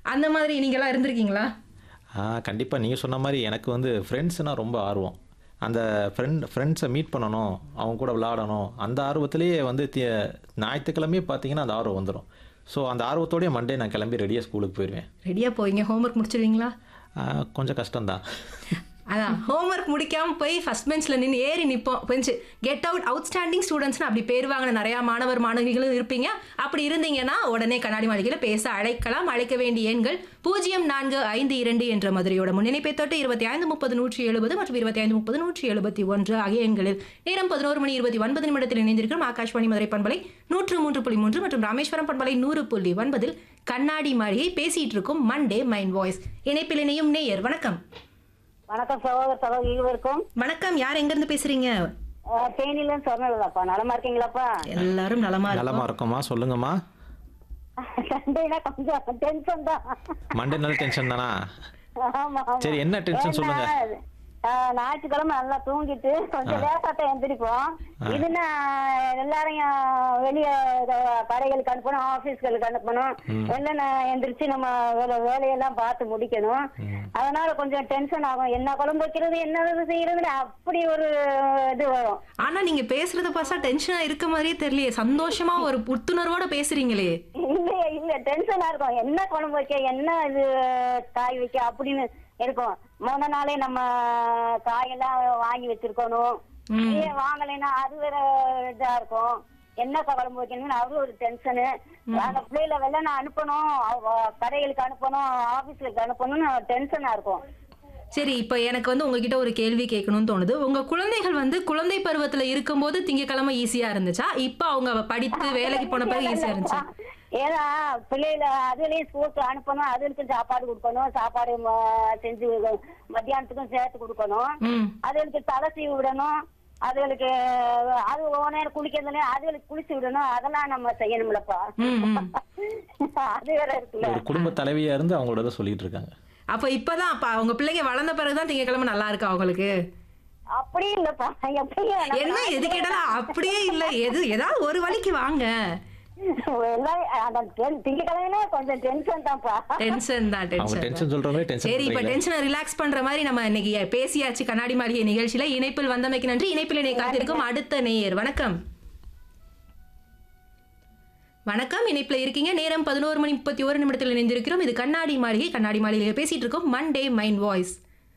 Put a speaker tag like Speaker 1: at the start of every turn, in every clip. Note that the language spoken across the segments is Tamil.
Speaker 1: அந்த மாதிரி நீங்களாம் இருந்திருக்கீங்களா
Speaker 2: ஆ கண்டிப்பாக நீங்கள் சொன்ன மாதிரி எனக்கு வந்து ஃப்ரெண்ட்ஸ்னால் ரொம்ப ஆர்வம் அந்த ஃப்ரெண்ட் ஃப்ரெண்ட்ஸை மீட் பண்ணணும் அவங்க கூட விளாடணும் அந்த ஆர்வத்திலேயே வந்து தி ஞாயிற்றுக்கிழமையே பார்த்தீங்கன்னா அந்த ஆர்வம் வந்துடும் ஸோ அந்த ஆர்வத்தோடய மண்டே நான் கிளம்பி ரெடியாக ஸ்கூலுக்கு போயிடுவேன்
Speaker 1: ரெடியாக போவீங்க ஹோம்ஒர்க் முடிச்சிருவீங்களா
Speaker 2: ஆ, கொஞ்சம் கஷ்டம்தான்
Speaker 1: அதான் ஹோம்ஒர்க் முடிக்காம போய் ஃபர்ஸ்ட் பெஞ்சில் நின்று ஏறி நிற்போம் பெஞ்சு கெட் அவுட் அவுட்ஸ்டாண்டிங் ஸ்டூடெண்ட்ஸ்னு அப்படி பேர் வாங்கின நிறையா மாணவர் மாணவிகளும் இருப்பீங்க அப்படி இருந்தீங்கன்னா உடனே கண்ணாடி மாளிகையில் பேச அழைக்கலாம் அழைக்க வேண்டிய எண்கள் பூஜ்ஜியம் நான்கு ஐந்து இரண்டு என்ற மதுரையோட முன்னிணைப்பை தொட்டு இருபத்தி ஐந்து முப்பது நூற்றி எழுபது மற்றும் இருபத்தி ஐந்து முப்பது நூற்றி எழுபத்தி ஒன்று ஆகிய எண்களில் நேரம் பதினோரு மணி இருபத்தி ஒன்பது நிமிடத்தில் இணைந்திருக்கிறோம் ஆகாஷ்வாணி மதுரை பண்பலை நூற்று மூன்று புள்ளி மூன்று மற்றும் ராமேஸ்வரம் பண்பலை நூறு புள்ளி ஒன்பதில் கண்ணாடி மாளிகை பேசிட்டு இருக்கும் மண்டே மைண்ட் வாய்ஸ் இணைப்பில் இணையும் நேயர் வணக்கம்
Speaker 3: வணக்கம் சகோதர சகோதரி இருவருக்கும்
Speaker 1: வணக்கம் யார் எங்க இருந்து பேசுறீங்க
Speaker 3: அஹ், தேனியிலன்னு சொன்னதுலப்பா நலமா இருக்கீங்களாப்பா
Speaker 1: எல்லாரும் நலமா
Speaker 2: நலமா
Speaker 1: இருக்கும்
Speaker 2: இருக்குமா சொல்லுங்கம்மா
Speaker 3: சண்டேனா கொஞ்சம் டென்ஷன் தான்
Speaker 2: மண்டே நாள் டென்ஷன் தானா
Speaker 3: ஆமா ஆமா.
Speaker 2: சரி, என்ன tension சொல்லுங்க.
Speaker 3: ஏன்னா, அஹ், ஞாயிற்றுக்கிழமை நல்லா தூங்கிட்டு கொஞ்சம் லேட்டாத்தான் எந்திரிப்போம் இதுன்னா எல்லாரையும் வெளிய அஹ், கடைகளுக்கு அனுப்பணும் ஆபீஸ்களுக்கு அனுப்பணும் வெள்ளன எந்திரிச்சு நம்ம வேலை வேலையெல்லாம் பார்த்து முடிக்கணும் அதனால கொஞ்சம் டென்ஷன் ஆகும் என்ன குழம்பு வைக்கிறது என்ன இது செய்யறதுன்னு அப்படி ஒரு இது வரும்
Speaker 1: ஆனா நீங்க பேசுறத பார்த்தா டென்ஷனா இருக்க மாதிரியே தெரியலையே சந்தோஷமா ஒரு புத்துணர்வோட பேசுறீங்களே
Speaker 3: இல்லையே இல்ல டென்ஷனா இருக்கும் என்ன குழம்பு வைக்க என்ன இது காய் வைக்க அப்படின்னு இருக்கும் முத நாளே நம்ம காயெல்லாம் வாங்கி வச்சிருக்கணும் ஏன் வாங்கலைன்னா அது வேற இதா இருக்கும் என்ன குழம்பு வைக்கணும்னு அவரு ஒரு டென்ஷனு அந்த பிள்ளைகளை வெளில நான் அனுப்பணும் அவ- கடைகளுக்கு அனுப்பணும் ஆபீஸ்களுக்கு அனுப்பணும்னு டென்ஷனா இருக்கும்
Speaker 1: சரி இப்போ எனக்கு வந்து உங்ககிட்ட ஒரு கேள்வி கேட்கணும்னு தோணுது உங்க குழந்தைகள் வந்து குழந்தை பருவத்துல இருக்கும்போது திங்கக்கிழமை ஈஸியா இருந்துச்சா இப்போ அவங்க படித்து வேலைக்கு போன பிறகு ஈஸியா இருந்துச்சா
Speaker 3: ஏன்னா பிள்ளைகள அதுலயும் ஸ்கூலுக்கு அனுப்பணும் அதுகளுக்கும் சாப்பாடு கொடுக்கணும் சாப்பாடு ம- செஞ்சு மத்தியானத்துக்கும் சேர்த்து கொடுக்கணும்
Speaker 1: ம்
Speaker 3: அதுகளுக்கு தலை சீவி விடணும் அதுகளுக்கு அது ஒவ்வொரு நேரம் குளிக்கிறதுல அதுகளுக்கு குளிச்சு விடணும் அதெல்லாம் நம்ம செய்யணும்லப்பா
Speaker 1: ம், ம்.
Speaker 3: அது வேற இருக்குல்ல
Speaker 2: ஒரு குடும்ப தலைவியாக இருந்து அவங்களோட தான் சொல்லிட்டு இருக்காங்க
Speaker 1: அப்போ இப்பதான் அப்ப அவங்க பிள்ளைங்க வளர்ந்த பிறகுதான் திங்கக்கிழமை நல்லா இருக்கா அவங்களுக்கு
Speaker 3: அப்படி இல்லப்பா எப்பயும் நம்ம
Speaker 1: என்ன எது கேட்டாலும் அப்படியே இல்ல எது ஏதாவது ஒரு வழிக்கு வாங்க
Speaker 3: எல்லாம் அந்த ten- திங்கட்கிழமையில கொஞ்சம் டென்ஷன் தான்ப்பா
Speaker 1: டென்ஷன் தான்
Speaker 2: அவங்க
Speaker 1: டென்ஷன்
Speaker 2: டென்ஷன் சொல்கிற மாதிரி டென்ஷன்
Speaker 1: சரி இப்ப
Speaker 2: பண்றீங்களே.
Speaker 1: டென்ஷனை ரிலாக்ஸ் பண்ற மாதிரி நம்ம இன்னைக்கு பேசியாச்சு கண்ணாடி மாளிகை நிகழ்ச்சியில இணைப்பில் வந்தமைக்கு நன்றி இணைப்பில் என்னை காத்திருக்கும் அடுத்த நேயர் வணக்கம் வணக்கம் இணைப்புல இருக்கீங்க நேரம் பதினோரு மணி முப்பத்தி ஒரு நிமிடத்தில் இணைந்திருக்கிறோம் இது கண்ணாடி மாளிகை கண்ணாடி மாளிகையில் பேசிட்டு இருக்கோம் மண்டே மைண்ட் வாய்ஸ்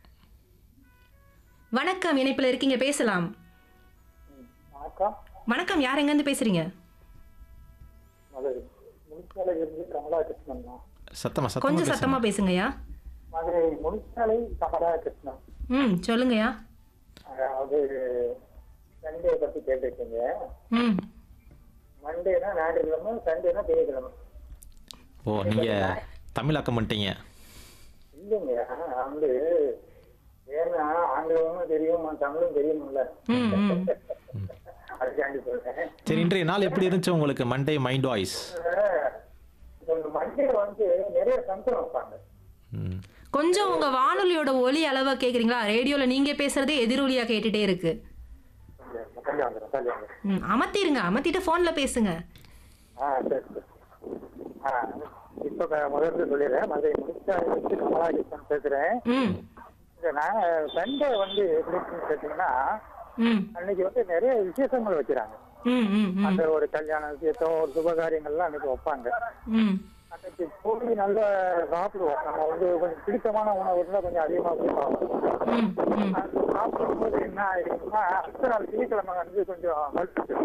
Speaker 1: வணக்கம் இணைப்புல இருக்கீங்க பேசலாம்
Speaker 4: வணக்கம்
Speaker 1: வணக்கம் யார் எங்க இருந்து பேசுறீங்க
Speaker 4: மதுரை முனிச்சாலை இருந்து கமலாகிருஷ்ணன் தான்
Speaker 2: சத்தமா சத்தமா
Speaker 1: கொஞ்சம்
Speaker 2: பேசுங்க.
Speaker 1: சத்தமா பேசுங்கய்யா
Speaker 4: மதுரை முனிச்சாலை கமலாகிருஷ்ணன்
Speaker 1: ம் சொல்லுங்கய்யா
Speaker 4: அதாவது சண்டே பத்தி கேட்டிருக்கீங்க
Speaker 1: ம்
Speaker 4: மண்டேனா ஞாயிற்றுக்கிழமை சண்டேனா திங்கக்கிழமை
Speaker 2: ஓ நீங்கள் தமிழாக்கம் பண்ணிட்டீங்க
Speaker 4: இல்லைங்க வந்து ஏன்னா ஆங்கிலமும் தெரியும் தமிழும் தெரியும்ல
Speaker 1: ம் ம்
Speaker 4: அதுக்காண்டி சொல்றேன்
Speaker 2: சரி இன்றைய நாள் எப்படி இருந்துச்சு உங்களுக்கு மண்டே மைண்ட் வாய்ஸ்
Speaker 4: இந்த மண்டே வந்து நிறைய சந்தனம் வைப்பாங்க
Speaker 2: ம்
Speaker 1: கொஞ்சம் உங்க வானொலியோட ஒலி அளவை கேக்குறீங்களா ரேடியோல நீங்க பேசுறதே எதிரொலியா கேட்டுட்டே இருக்கு
Speaker 4: தள்ளி வந்துடும் தள்ளி வந்துடும்
Speaker 1: ம் அமர்த்திருங்க அமர்த்திட்டு போன்ல பேசுங்க
Speaker 4: ஆ சரி சரி ஆ இப்போ முதல்ல சொல்லிடுறேன் மதுரை முனிச்சாலை இருந்து கமலாகிருஷ்ணன் பேசுறேன்
Speaker 1: ம்
Speaker 4: இந்த நான் சண்டே வந்து எப்படி இருக்குன்னு கேட்டீங்கன்னா
Speaker 1: ம்
Speaker 4: அன்னைக்கு வந்து நிறைய விசேஷங்கள் வைக்கிறாங்க
Speaker 1: ம் ம் ம்
Speaker 4: அந்த ஒரு கல்யாண விசேஷம் ஒரு சுபகாரியங்கள்லாம் அன்னைக்கு வைப்பாங்க
Speaker 1: ம்
Speaker 4: அன்னைக்கு போய் நல்லா சாப்பிடுவோம் நம்ம வந்து கொஞ்சம் பிடித்தமான உணவு இருந்தால் கொஞ்சம் அதிகமாக போய் சாப்பிடுவோம்
Speaker 1: ம் ம்
Speaker 4: அது சாப்பிடும்போது என்ன ஆயிடுச்சுன்னா அடுத்த நாள் திங்கக்கிழமை வந்து கொஞ்சம் வலிச்சு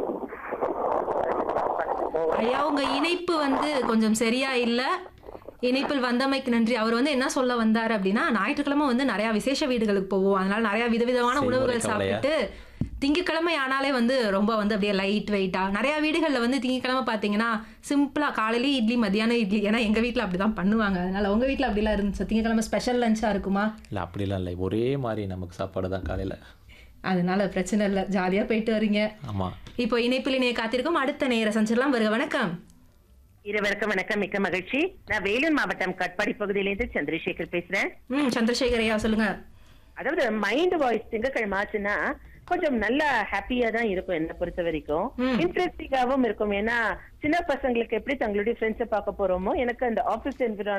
Speaker 4: போவோம்
Speaker 1: ஐயா உங்க இணைப்பு வந்து கொஞ்சம் சரியா இல்ல இணைப்பில் வந்தமைக்கு நன்றி அவர் வந்து என்ன சொல்ல வந்தார் அப்படின்னா ஞாயிற்றுக்கிழமை வந்து நிறைய விசேஷ வீடுகளுக்கு போவோம் அதனால நிறைய விதவிதமான
Speaker 2: சரி,
Speaker 1: உணவுகள்
Speaker 2: ஒரே கவலையா?
Speaker 1: சாப்பிட்டு திங்கக்கிழமை ஆனாலே வந்து ரொம்ப வந்து அப்படியே லைட் வெயிட்டா நிறைய வீடுகளில் வந்து திங்கக்கிழமை பார்த்தீங்கன்னா சிம்பிளா காலையில இட்லி மத்தியானம் இட்லி ஏன்னா எங்க வீட்டில் அப்படிதான் பண்ணுவாங்க அதனால உங்க வீட்டில் அப்படிலாம் இருந்துச்சு திங்கக்கிழமை ஸ்பெஷல் லஞ்சா இருக்குமா
Speaker 2: இல்லை அப்படிலாம் இல்லை ஒரே மாதிரி நமக்கு சாப்பாடு தான் காலையில்
Speaker 1: அதனால பிரச்சனை இல்லை ஜாலியா போயிட்டு வரீங்க
Speaker 2: ஆமாம்
Speaker 1: இப்போ இணைப்பில் இணைய காத்திருக்கும் அடுத்த நேர சஞ்சரிலாம் வருக வணக்கம்
Speaker 5: இருவருக்கும் வணக்கம் மிக்க மகிழ்ச்சி நான் வேலூர் மாவட்டம் கட்பாடி பகுதியிலிருந்து சந்திரசேகர் பேசுறேன்
Speaker 1: ம் சந்திரசேகர் ஐயா சொல்லுங்க
Speaker 5: அதாவது மைண்ட் வாய்ஸ் திங்கக்கிழமை ஆச்சுன்னா கொஞ்சம் நல்லா ஹாப்பியா தான் இருக்கும் என்ன பொறுத்த வரைக்கும்
Speaker 1: ம்.
Speaker 5: இன்ட்ரெஸ்டிங்காவும் இருக்கும் ஏன்னா சின்ன பசங்களுக்கு எப்படி தங்களுடைய ஃப்ரெண்ட்ஸை பார்க்க போறோமோ எனக்கு அந்த ஆபீஸ்